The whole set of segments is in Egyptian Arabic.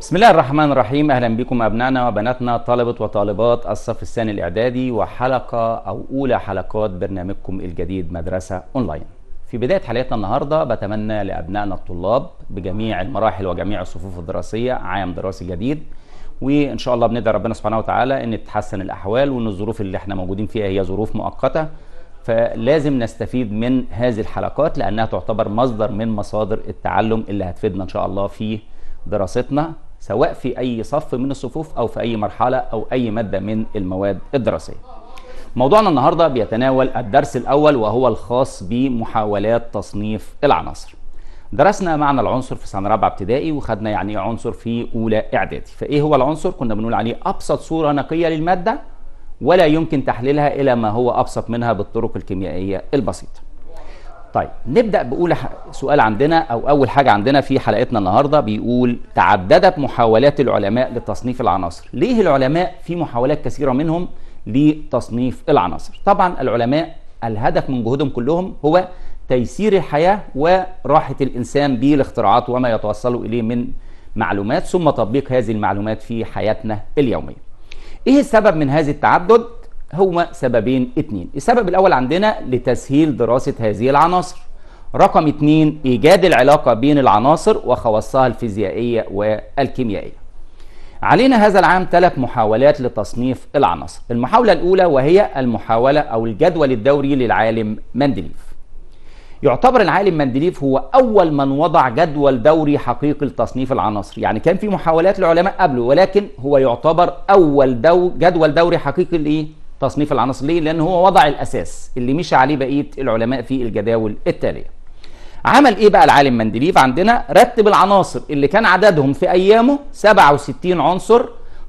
بسم الله الرحمن الرحيم اهلا بكم ابنائنا وبناتنا طلبه وطالبات الصف الثاني الاعدادي وحلقه او اولى حلقات برنامجكم الجديد مدرسه اونلاين. في بدايه حلقتنا النهارده بتمنى لابنائنا الطلاب بجميع المراحل وجميع الصفوف الدراسيه عام دراسي جديد وان شاء الله بندعي ربنا سبحانه وتعالى ان تتحسن الاحوال وان الظروف اللي احنا موجودين فيها هي ظروف مؤقته فلازم نستفيد من هذه الحلقات لانها تعتبر مصدر من مصادر التعلم اللي هتفيدنا ان شاء الله في دراستنا سواء في اي صف من الصفوف او في اي مرحله او اي ماده من المواد الدراسيه. موضوعنا النهارده بيتناول الدرس الاول وهو الخاص بمحاولات تصنيف العناصر. درسنا معنى العنصر في سنه رابعه ابتدائي وخدنا يعني ايه عنصر في اولى اعدادي، فايه هو العنصر؟ كنا بنقول عليه ابسط صوره نقيه للماده ولا يمكن تحليلها الى ما هو ابسط منها بالطرق الكيميائيه البسيطه. طيب نبدا باولى سؤال عندنا او اول حاجه عندنا في حلقتنا النهارده بيقول تعددت محاولات العلماء لتصنيف العناصر ليه العلماء في محاولات كثيره منهم لتصنيف العناصر طبعا العلماء الهدف من جهودهم كلهم هو تيسير الحياه وراحه الانسان بالاختراعات وما يتوصل اليه من معلومات ثم تطبيق هذه المعلومات في حياتنا اليوميه ايه السبب من هذه التعدد هما سببين اتنين السبب الاول عندنا لتسهيل دراسة هذه العناصر رقم اتنين ايجاد العلاقة بين العناصر وخواصها الفيزيائية والكيميائية علينا هذا العام ثلاث محاولات لتصنيف العناصر المحاولة الاولى وهي المحاولة او الجدول الدوري للعالم مندليف يعتبر العالم مندليف هو اول من وضع جدول دوري حقيقي لتصنيف العناصر يعني كان في محاولات لعلماء قبله ولكن هو يعتبر اول دو جدول دوري حقيقي لايه تصنيف العناصر ليه؟ لأن هو وضع الأساس اللي مشى عليه بقية العلماء في الجداول التالية. عمل إيه بقى العالم مندليف؟ عندنا رتب العناصر اللي كان عددهم في أيامه 67 عنصر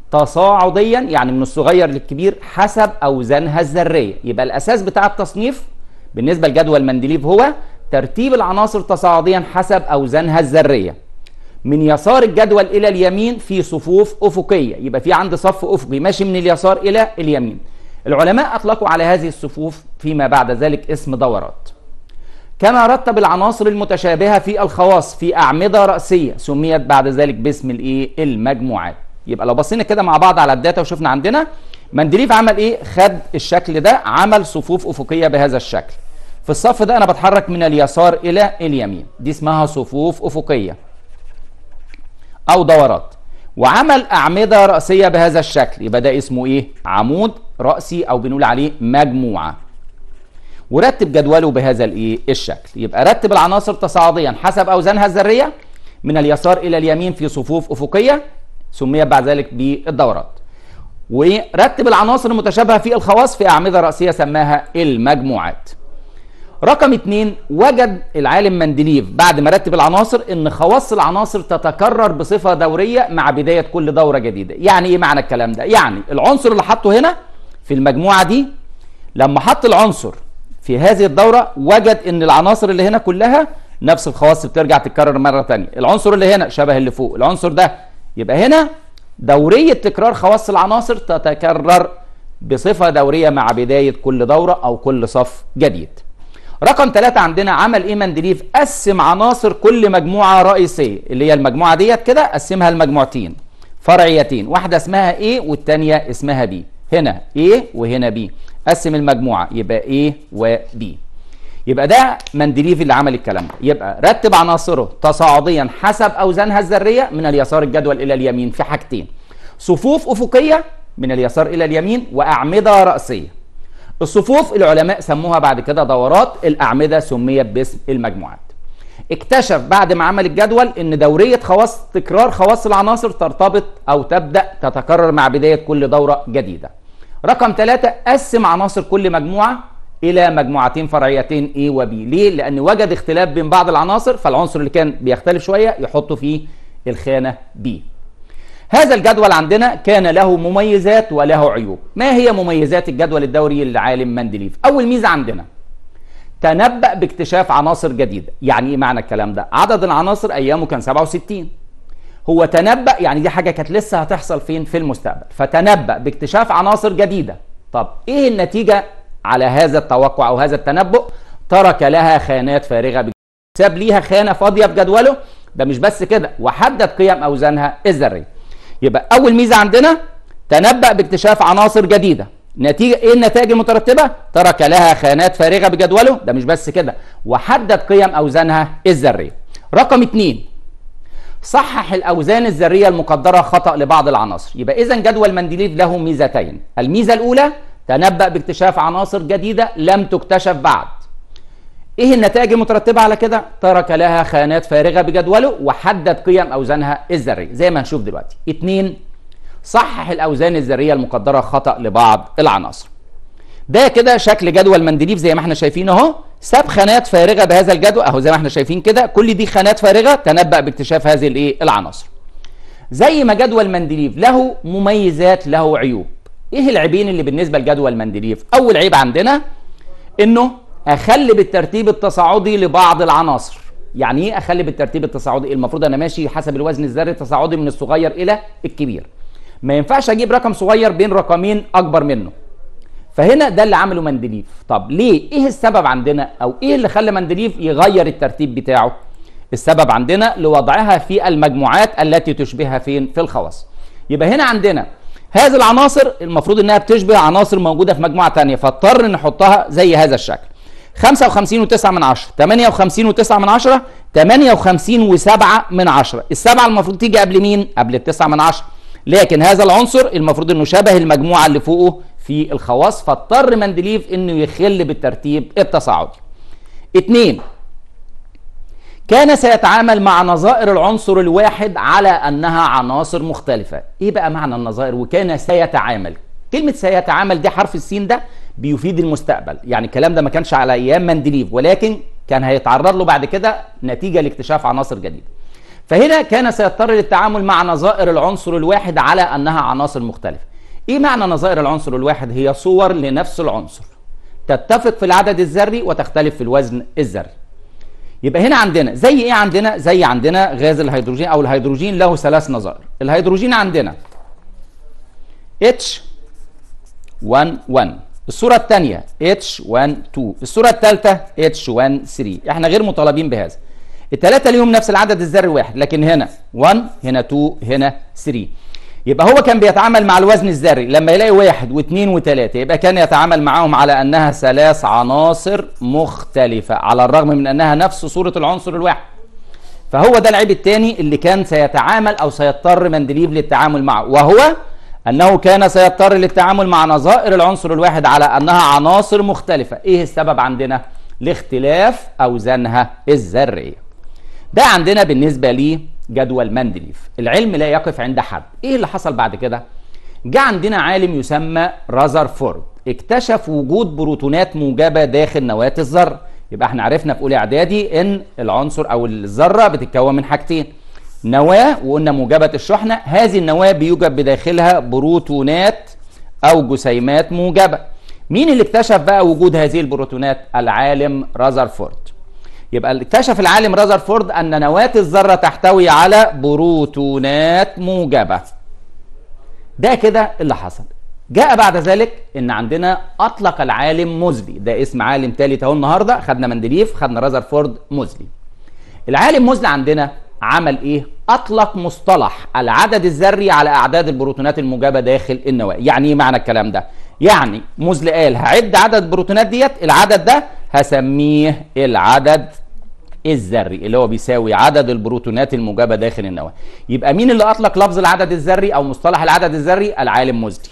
تصاعديا يعني من الصغير للكبير حسب أوزانها الذرية، يبقى الأساس بتاع التصنيف بالنسبة لجدول مندليف هو ترتيب العناصر تصاعديا حسب أوزانها الذرية. من يسار الجدول إلى اليمين في صفوف أفقية، يبقى في عندي صف أفقي ماشي من اليسار إلى اليمين. العلماء أطلقوا على هذه الصفوف فيما بعد ذلك اسم دورات كما رتب العناصر المتشابهة في الخواص في أعمدة رأسية سميت بعد ذلك باسم الإيه المجموعات يبقى لو بصينا كده مع بعض على الداتا وشفنا عندنا مندليف عمل إيه خد الشكل ده عمل صفوف أفقية بهذا الشكل في الصف ده أنا بتحرك من اليسار إلى اليمين دي اسمها صفوف أفقية أو دورات وعمل أعمدة رأسية بهذا الشكل يبقى ده اسمه إيه عمود رأسي أو بنقول عليه مجموعة ورتب جدوله بهذا الإيه الشكل يبقى رتب العناصر تصاعديا حسب أوزانها الذرية من اليسار إلى اليمين في صفوف أفقية سميت بعد ذلك بالدورات ورتب العناصر المتشابهة في الخواص في أعمدة رأسية سماها المجموعات رقم اتنين وجد العالم مندليف بعد ما رتب العناصر ان خواص العناصر تتكرر بصفه دوريه مع بدايه كل دوره جديده يعني ايه معنى الكلام ده يعني العنصر اللي حطه هنا في المجموعه دي لما حط العنصر في هذه الدوره وجد ان العناصر اللي هنا كلها نفس الخواص بترجع تتكرر مره ثانيه العنصر اللي هنا شبه اللي فوق العنصر ده يبقى هنا دوريه تكرار خواص العناصر تتكرر بصفه دوريه مع بدايه كل دوره او كل صف جديد رقم ثلاثة عندنا عمل ايه مندليف قسم عناصر كل مجموعة رئيسية اللي هي المجموعة ديت كده قسمها لمجموعتين فرعيتين واحدة اسمها A والتانية اسمها B هنا A وهنا B قسم المجموعة يبقى A و B يبقى ده مندليف اللي عمل الكلام ده يبقى رتب عناصره تصاعديا حسب اوزانها الذريه من اليسار الجدول الى اليمين في حاجتين صفوف افقيه من اليسار الى اليمين واعمده راسيه الصفوف العلماء سموها بعد كده دورات الأعمدة سميت باسم المجموعات اكتشف بعد ما عمل الجدول ان دورية خواص تكرار خواص العناصر ترتبط او تبدأ تتكرر مع بداية كل دورة جديدة رقم ثلاثة قسم عناصر كل مجموعة الى مجموعتين فرعيتين A و B ليه؟ لان وجد اختلاف بين بعض العناصر فالعنصر اللي كان بيختلف شوية يحطه في الخانة B هذا الجدول عندنا كان له مميزات وله عيوب ما هي مميزات الجدول الدوري للعالم مندليف اول ميزه عندنا تنبأ باكتشاف عناصر جديده يعني ايه معنى الكلام ده عدد العناصر ايامه كان 67 هو تنبأ يعني دي حاجه كانت لسه هتحصل فين في المستقبل فتنبأ باكتشاف عناصر جديده طب ايه النتيجه على هذا التوقع او هذا التنبؤ ترك لها خانات فارغه ساب ليها خانه فاضيه في جدوله ده مش بس كده وحدد قيم اوزانها الذريه يبقى اول ميزه عندنا تنبأ باكتشاف عناصر جديده نتيجة ايه النتائج المترتبة؟ ترك لها خانات فارغة بجدوله ده مش بس كده وحدد قيم اوزانها الذرية. رقم اتنين صحح الاوزان الذرية المقدرة خطأ لبعض العناصر، يبقى اذا جدول مندليف له ميزتين، الميزة الاولى تنبأ باكتشاف عناصر جديدة لم تكتشف بعد. ايه النتائج المترتبة على كده؟ ترك لها خانات فارغة بجدوله وحدد قيم اوزانها الذرية، زي ما هنشوف دلوقتي. اتنين صحح الاوزان الذريه المقدره خطا لبعض العناصر ده كده شكل جدول مندليف زي ما احنا شايفين اهو ساب خانات فارغه بهذا الجدول اهو زي ما احنا شايفين كده كل دي خانات فارغه تنبأ باكتشاف هذه الايه العناصر زي ما جدول مندليف له مميزات له عيوب ايه العيبين اللي بالنسبه لجدول مندليف اول عيب عندنا انه اخلي بالترتيب التصاعدي لبعض العناصر يعني ايه اخلي بالترتيب التصاعدي المفروض انا ماشي حسب الوزن الذري التصاعدي من الصغير الى الكبير ما ينفعش اجيب رقم صغير بين رقمين اكبر منه فهنا ده اللي عمله مندليف طب ليه ايه السبب عندنا او ايه اللي خلى مندليف يغير الترتيب بتاعه السبب عندنا لوضعها في المجموعات التي تشبهها فين في الخواص يبقى هنا عندنا هذه العناصر المفروض انها بتشبه عناصر موجوده في مجموعه ثانيه فاضطر نحطها زي هذا الشكل 55 و9 من 10 58 و9 من 10 58 و7 من 10 السبعه المفروض تيجي قبل مين قبل ال9 من 10 لكن هذا العنصر المفروض انه شبه المجموعه اللي فوقه في الخواص فاضطر مندليف انه يخل بالترتيب التصاعدي. اثنين كان سيتعامل مع نظائر العنصر الواحد على انها عناصر مختلفه. ايه بقى معنى النظائر؟ وكان سيتعامل. كلمه سيتعامل دي حرف السين ده بيفيد المستقبل، يعني الكلام ده ما كانش على ايام مندليف ولكن كان هيتعرض له بعد كده نتيجه لاكتشاف عناصر جديده. فهنا كان سيضطر للتعامل مع نظائر العنصر الواحد على انها عناصر مختلفه. ايه معنى نظائر العنصر الواحد؟ هي صور لنفس العنصر. تتفق في العدد الذري وتختلف في الوزن الذري. يبقى هنا عندنا زي ايه عندنا؟ زي عندنا غاز الهيدروجين او الهيدروجين له ثلاث نظائر. الهيدروجين عندنا H 1 1 الصورة الثانية H 1 2 الصورة الثالثة H 1 3 احنا غير مطالبين بهذا. الثلاثة ليهم نفس العدد الذري واحد لكن هنا 1 هنا 2 هنا 3 يبقى هو كان بيتعامل مع الوزن الذري لما يلاقي واحد واثنين وثلاثة يبقى كان يتعامل معاهم على أنها ثلاث عناصر مختلفة على الرغم من أنها نفس صورة العنصر الواحد فهو ده العيب الثاني اللي كان سيتعامل أو سيضطر مندليف للتعامل معه وهو أنه كان سيضطر للتعامل مع نظائر العنصر الواحد على أنها عناصر مختلفة إيه السبب عندنا؟ لاختلاف أوزانها الذرية ده عندنا بالنسبه لي جدول مندليف العلم لا يقف عند حد ايه اللي حصل بعد كده جاء عندنا عالم يسمى رازرفورد اكتشف وجود بروتونات موجبه داخل نواه الذره يبقى احنا عرفنا في اولى اعدادي ان العنصر او الذره بتتكون من حاجتين نواه وقلنا موجبه الشحنه هذه النواه بيوجد بداخلها بروتونات او جسيمات موجبه مين اللي اكتشف بقى وجود هذه البروتونات العالم رازرفورد يبقى اكتشف العالم رازرفورد ان نواه الذره تحتوي على بروتونات موجبه ده كده اللي حصل جاء بعد ذلك ان عندنا اطلق العالم موزلي ده اسم عالم ثالث اهو النهارده خدنا مندليف خدنا رازرفورد موزلي العالم موزلي عندنا عمل ايه اطلق مصطلح العدد الذري على اعداد البروتونات الموجبه داخل النواه يعني ايه معنى الكلام ده يعني موزلي قال هعد عدد البروتونات ديت العدد ده هسميه العدد الذري اللي هو بيساوي عدد البروتونات الموجبه داخل النواه يبقى مين اللي اطلق لفظ العدد الذري او مصطلح العدد الذري العالم موزلي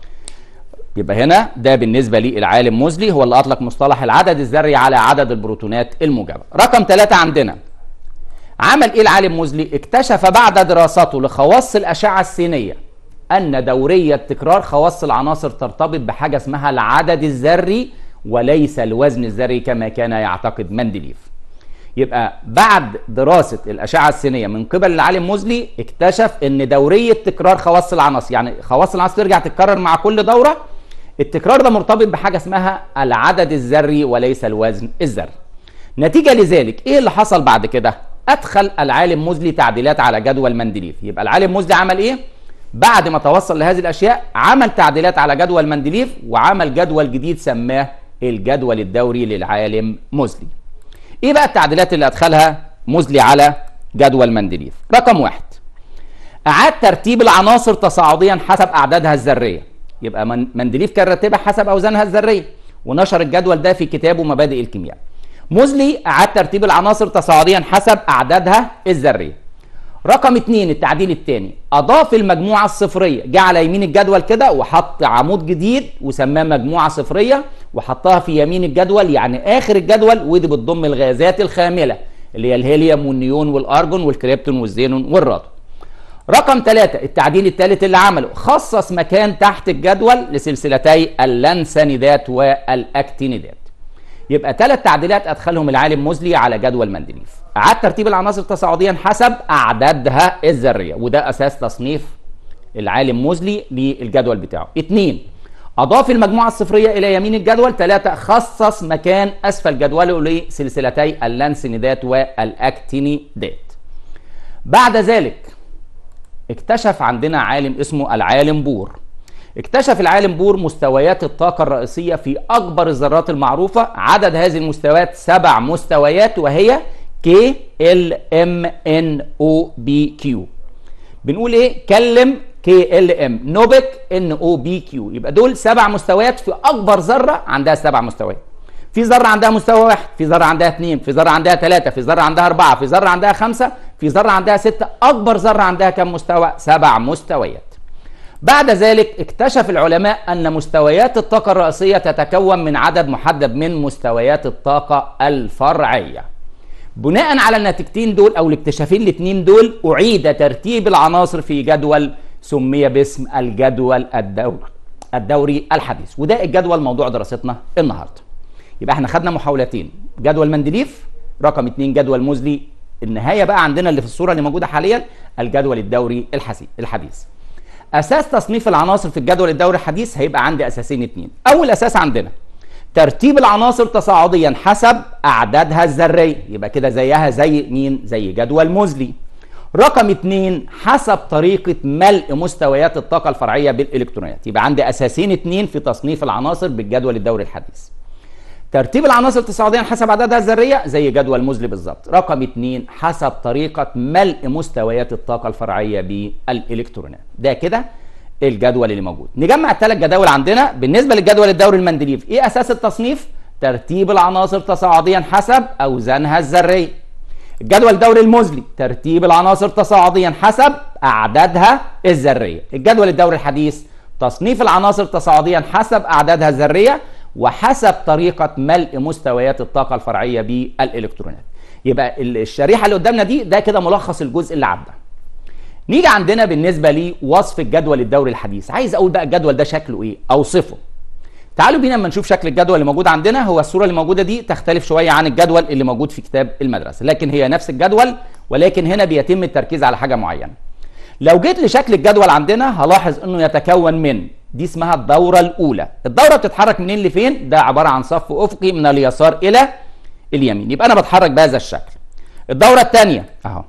يبقى هنا ده بالنسبه لي العالم موزلي هو اللي اطلق مصطلح العدد الذري على عدد البروتونات الموجبه رقم ثلاثة عندنا عمل ايه العالم موزلي اكتشف بعد دراسته لخواص الاشعه السينيه ان دوريه تكرار خواص العناصر ترتبط بحاجه اسمها العدد الذري وليس الوزن الذري كما كان يعتقد مندليف يبقى بعد دراسة الأشعة السينية من قبل العالم موزلي اكتشف أن دورية تكرار خواص العناصر يعني خواص العناصر ترجع تتكرر مع كل دورة التكرار ده مرتبط بحاجة اسمها العدد الذري وليس الوزن الذري نتيجة لذلك ايه اللي حصل بعد كده ادخل العالم موزلي تعديلات على جدول مندليف يبقى العالم موزلي عمل ايه بعد ما توصل لهذه الاشياء عمل تعديلات على جدول مندليف وعمل جدول جديد سماه الجدول الدوري للعالم موزلي ايه بقى التعديلات اللي ادخلها موزلي على جدول مندليف رقم واحد اعاد ترتيب العناصر تصاعديا حسب اعدادها الذريه يبقى مندليف كان رتبها حسب اوزانها الذريه ونشر الجدول ده في كتابه مبادئ الكيمياء موزلي اعاد ترتيب العناصر تصاعديا حسب اعدادها الذريه رقم اتنين التعديل الثاني اضاف المجموعه الصفريه جه على يمين الجدول كده وحط عمود جديد وسماه مجموعه صفريه وحطها في يمين الجدول يعني اخر الجدول ودي بتضم الغازات الخامله اللي هي الهيليوم والنيون والارجون والكريبتون والزينون والرادون رقم ثلاثة التعديل الثالث اللي عمله خصص مكان تحت الجدول لسلسلتي اللانسانيدات والاكتينيدات يبقى ثلاث تعديلات ادخلهم العالم موزلي على جدول مندليف اعاد ترتيب العناصر تصاعديا حسب اعدادها الذريه وده اساس تصنيف العالم موزلي للجدول بتاعه اثنين اضاف المجموعه الصفريه الى يمين الجدول ثلاثة خصص مكان اسفل جدوله لسلسلتي اللانسينيدات والاكتينيدات بعد ذلك اكتشف عندنا عالم اسمه العالم بور اكتشف العالم بور مستويات الطاقة الرئيسية في أكبر الذرات المعروفة عدد هذه المستويات سبع مستويات وهي K L M N O B Q بنقول ايه كلم K L M نوبك N O B Q يبقى دول سبع مستويات في أكبر ذرة عندها سبع مستويات في ذرة عندها مستوى واحد في ذرة عندها اثنين في ذرة عندها ثلاثة في ذرة عندها أربعة في ذرة عندها خمسة في ذرة عندها ستة أكبر ذرة عندها كم مستوى سبع مستويات بعد ذلك اكتشف العلماء أن مستويات الطاقة الرئيسية تتكون من عدد محدد من مستويات الطاقة الفرعية بناء على النتيجتين دول أو الاكتشافين الاثنين دول أعيد ترتيب العناصر في جدول سمي باسم الجدول الدوري الدوري الحديث وده الجدول موضوع دراستنا النهارده يبقى احنا خدنا محاولتين جدول مندليف رقم اتنين جدول موزلي النهايه بقى عندنا اللي في الصوره اللي موجوده حاليا الجدول الدوري الحديث اساس تصنيف العناصر في الجدول الدوري الحديث هيبقى عندي اساسين اتنين اول اساس عندنا ترتيب العناصر تصاعديا حسب اعدادها الذريه يبقى كده زيها زي مين زي جدول موزلي رقم اتنين حسب طريقة ملء مستويات الطاقة الفرعية بالإلكترونات يبقى عندي أساسين اتنين في تصنيف العناصر بالجدول الدوري الحديث ترتيب العناصر تصاعديا حسب عددها الذرية زي جدول موزلي بالظبط رقم اتنين حسب طريقة ملء مستويات الطاقة الفرعية بالإلكترونات ده كده الجدول اللي موجود نجمع الثلاث جداول عندنا بالنسبة للجدول الدوري المندليف ايه أساس التصنيف ترتيب العناصر تصاعديا حسب أوزانها الذرية الجدول الدوري الموزلي ترتيب العناصر تصاعديا حسب أعدادها الذرية الجدول الدوري الحديث تصنيف العناصر تصاعديا حسب أعدادها الذرية وحسب طريقة ملء مستويات الطاقة الفرعية بالإلكترونات يبقى الشريحة اللي قدامنا دي ده كده ملخص الجزء اللي عدى نيجي عندنا بالنسبة لوصف الجدول الدوري الحديث عايز أقول بقى الجدول ده شكله إيه أوصفه تعالوا بينا اما نشوف شكل الجدول اللي موجود عندنا هو الصوره اللي موجوده دي تختلف شويه عن الجدول اللي موجود في كتاب المدرسه لكن هي نفس الجدول ولكن هنا بيتم التركيز على حاجه معينه لو جيت لشكل الجدول عندنا هلاحظ انه يتكون من دي اسمها الدورة الأولى الدورة بتتحرك منين لفين ده عبارة عن صف أفقي من اليسار إلى اليمين يبقى أنا بتحرك بهذا الشكل الدورة الثانية أهو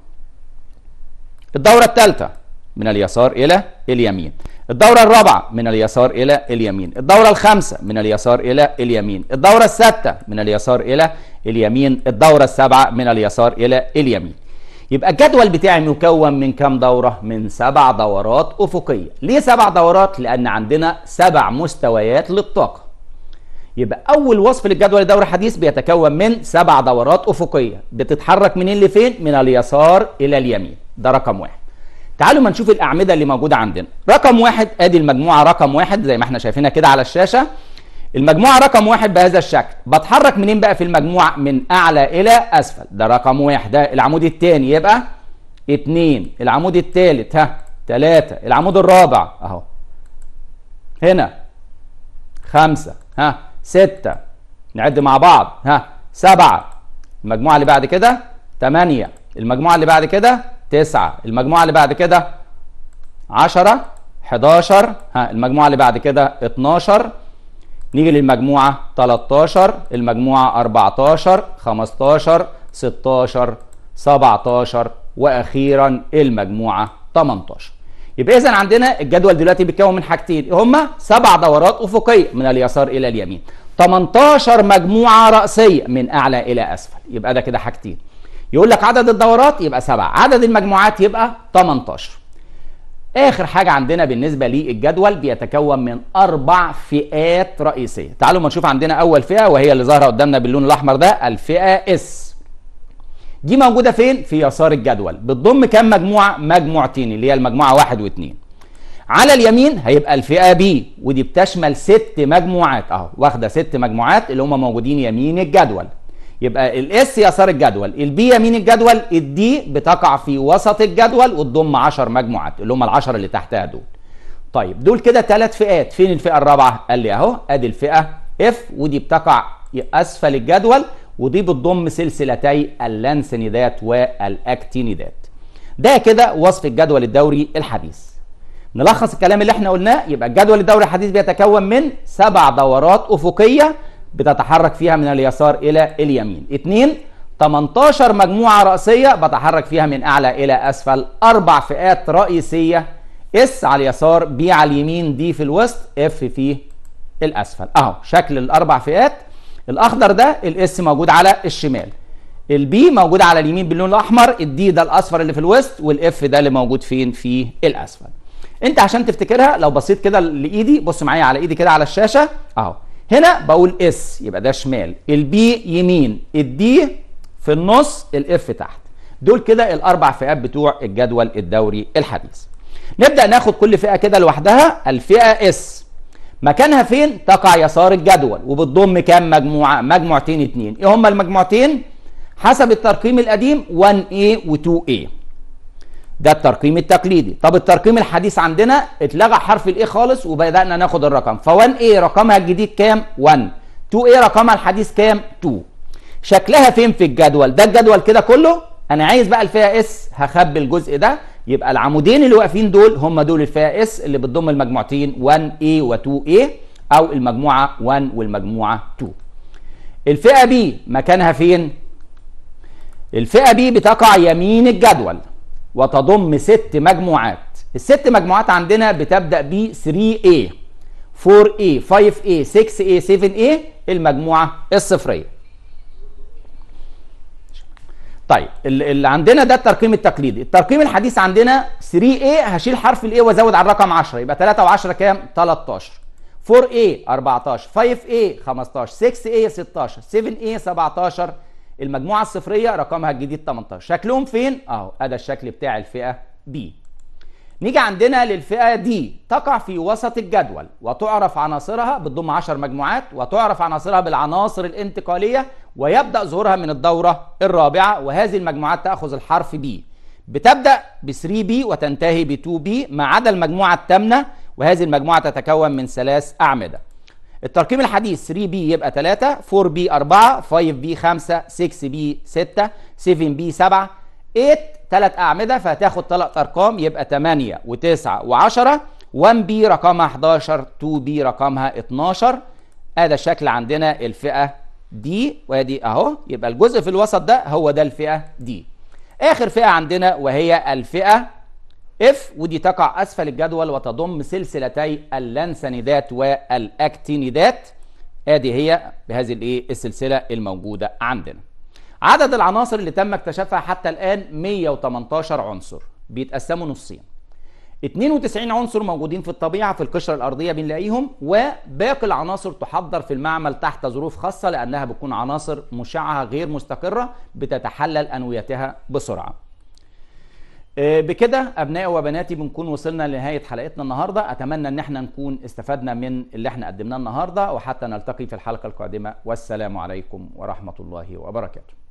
الدورة الثالثة من اليسار إلى اليمين الدورة الرابعة من اليسار إلى اليمين الدورة الخامسة من اليسار إلى اليمين الدورة السادسة من اليسار إلى اليمين الدورة السابعة من اليسار إلى اليمين يبقى الجدول بتاعي مكون من كام دورة؟ من سبع دورات أفقية ليه سبع دورات؟ لأن عندنا سبع مستويات للطاقة يبقى أول وصف للجدول الدوري الحديث بيتكون من سبع دورات أفقية بتتحرك منين لفين؟ من اليسار إلى اليمين ده رقم واحد تعالوا ما نشوف الأعمدة اللي موجودة عندنا رقم واحد أدي المجموعة رقم واحد زي ما احنا شايفينها كده على الشاشة المجموعة رقم واحد بهذا الشكل بتحرك منين بقى في المجموعة من أعلى إلى أسفل ده رقم واحد ده العمود الثاني يبقى اتنين العمود الثالث ها تلاتة العمود الرابع أهو هنا خمسة ها ستة نعد مع بعض ها سبعة المجموعة اللي بعد كده تمانية المجموعة اللي بعد كده تسعة المجموعة اللي بعد كده عشرة حداشر ها المجموعة اللي بعد كده اتناشر نيجي للمجموعة 13 المجموعة 14 15 16 17 وأخيرا المجموعة 18 يبقى إذا عندنا الجدول دلوقتي بيتكون من حاجتين هما سبع دورات أفقية من اليسار إلى اليمين 18 مجموعة رأسية من أعلى إلى أسفل يبقى ده كده حاجتين يقول لك عدد الدورات يبقى 7 عدد المجموعات يبقى 18 اخر حاجه عندنا بالنسبه للجدول بيتكون من اربع فئات رئيسيه تعالوا ما نشوف عندنا اول فئه وهي اللي ظاهره قدامنا باللون الاحمر ده الفئه اس دي موجوده فين في يسار الجدول بتضم كام مجموعه مجموعتين اللي هي المجموعه واحد واثنين على اليمين هيبقى الفئه بي ودي بتشمل ست مجموعات اهو واخده ست مجموعات اللي هم موجودين يمين الجدول يبقى الاس يسار الجدول البي يمين الجدول الدي بتقع في وسط الجدول وتضم 10 مجموعات اللي هم ال10 اللي تحتها دول طيب دول كده ثلاث فئات فين الفئه الرابعه قال لي اهو ادي الفئه اف ودي بتقع اسفل الجدول ودي بتضم سلسلتي اللانسينيدات والاكتينيدات ده كده وصف الجدول الدوري الحديث نلخص الكلام اللي احنا قلناه يبقى الجدول الدوري الحديث بيتكون من سبع دورات افقيه بتتحرك فيها من اليسار الى اليمين اثنين 18 مجموعة رأسية بتحرك فيها من أعلى إلى أسفل أربع فئات رئيسية اس على اليسار بي على اليمين دي في الوسط اف في الأسفل أهو شكل الأربع فئات الأخضر ده الاس موجود على الشمال البي موجود على اليمين باللون الأحمر الدي ده الأصفر اللي في الوسط والاف ده اللي موجود فين في الأسفل انت عشان تفتكرها لو بصيت كده لايدي بص معايا على ايدي كده على الشاشه اهو هنا بقول اس يبقى ده شمال البي يمين الدي في النص الاف تحت دول كده الاربع فئات بتوع الجدول الدوري الحديث نبدا ناخد كل فئه كده لوحدها الفئه اس مكانها فين تقع يسار الجدول وبتضم كام مجموعه مجموعتين اتنين ايه هما المجموعتين حسب الترقيم القديم 1A و 2A ده الترقيم التقليدي طب الترقيم الحديث عندنا اتلغى حرف الاي خالص وبدانا ناخد الرقم ف 1 a رقمها الجديد كام 1 2 a رقمها الحديث كام 2 شكلها فين في الجدول ده الجدول كده كله انا عايز بقى الفئه اس هخبي الجزء ده يبقى العمودين اللي واقفين دول هم دول الفئه اس اللي بتضم المجموعتين 1 a و 2 a او المجموعه 1 والمجموعه 2 الفئه بي مكانها فين الفئه بي بتقع يمين الجدول وتضم ست مجموعات الست مجموعات عندنا بتبدأ ب 3A 4A 5A 6A 7A المجموعة الصفرية طيب اللي عندنا ده الترقيم التقليدي الترقيم الحديث عندنا 3A هشيل حرف الاي وازود على الرقم 10 يبقى 3 و10 كام 13 4A 14 5A 15 6A 16 7A 17 المجموعة الصفرية رقمها الجديد 18 شكلهم فين؟ اهو ادي الشكل بتاع الفئة B نيجي عندنا للفئة دي تقع في وسط الجدول وتعرف عناصرها بتضم 10 مجموعات وتعرف عناصرها بالعناصر الانتقالية ويبدأ ظهورها من الدورة الرابعة وهذه المجموعات تأخذ الحرف B بتبدأ ب 3B وتنتهي ب 2B ما عدا المجموعة الثامنة وهذه المجموعة تتكون من ثلاث أعمدة الترقيم الحديث 3B يبقى 3 4B 4 5B 5 6B 6 7B 7 8 ثلاث أعمدة فهتاخد ثلاث أرقام يبقى 8 و9 و10 1B رقمها 11 2B رقمها 12 ادي الشكل عندنا الفئة دي وادي اهو يبقى الجزء في الوسط ده هو ده الفئة دي اخر فئة عندنا وهي الفئة اف ودي تقع اسفل الجدول وتضم سلسلتي اللانسانيدات والاكتينيدات ادي هي بهذه الايه السلسله الموجوده عندنا عدد العناصر اللي تم اكتشافها حتى الان 118 عنصر بيتقسموا نصين 92 عنصر موجودين في الطبيعه في القشره الارضيه بنلاقيهم وباقي العناصر تحضر في المعمل تحت ظروف خاصه لانها بتكون عناصر مشعه غير مستقره بتتحلل انويتها بسرعه بكده ابنائي وبناتي بنكون وصلنا لنهايه حلقتنا النهارده اتمنى ان احنا نكون استفدنا من اللي احنا قدمناه النهارده وحتى نلتقي في الحلقه القادمه والسلام عليكم ورحمه الله وبركاته